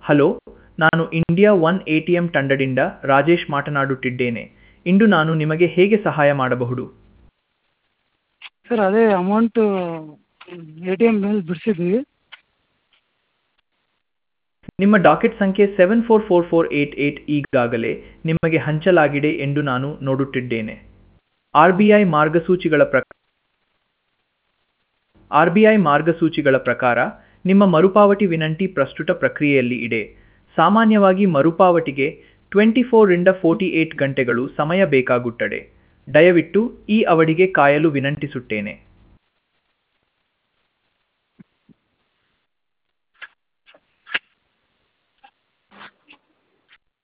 hello ನಾನು India one A T M ತಂಡದಿಂದ ರಾಜೇಶ್ ಮಾತನಾಡುತ್ತಿದ್ದೇನೆ ಇಂದು ನಾನು ನಿಮಗೆ ಹೇಗೆ ಸಹಾಯ ಮಾಡಬಹುದು ಸರ್ ಅದೇ ಅಮೌಂಟು ಎ ಟಿ ಎಮ್ನಲ್ಲಿ ಬಿಡಿಸಿದ್ವಿ ನಿಮ್ಮ ಡಾಕೆಟ್ ಸಂಖ್ಯೆ seven four four four eight eight ಈಗಾಗಲೇ ನಿಮಗೆ ಹಂಚಲಾಗಿದೆ ಎಂದು ನಾನು ನೋಡುತ್ತಿದ್ದೇನೆ ಆರ್ ಬಿ ಐ ಮಾರ್ಗಸೂಚಿಗಳ ಪ್ರಕಾರ ಆರ್ ಬಿ ಐ ಮಾರ್ಗಸೂಚಿಗಳ ಪ್ರಕಾರ ನಿಮ್ಮ ಮರುಪಾವತಿ ವಿನಂತಿ ಪ್ರಸ್ತುತ ಪ್ರಕ್ರಿಯೆಯಲ್ಲಿ ಇದೆ ಸಾಮಾನ್ಯವಾಗಿ ಮರುಪಾವತಿಗೆ ಟ್ವೆಂಟಿ ಫೋರಿಂದ ಫೋರ್ಟಿ ಏಟ್ ಗಂಟೆಗಳು ಸಮಯ ಬೇಕಾಗುತ್ತದೆ ದಯವಿಟ್ಟು ಈ ಅವಧಿಗೆ ಕಾಯಲು ವಿನಂತಿಸುತ್ತೇನೆ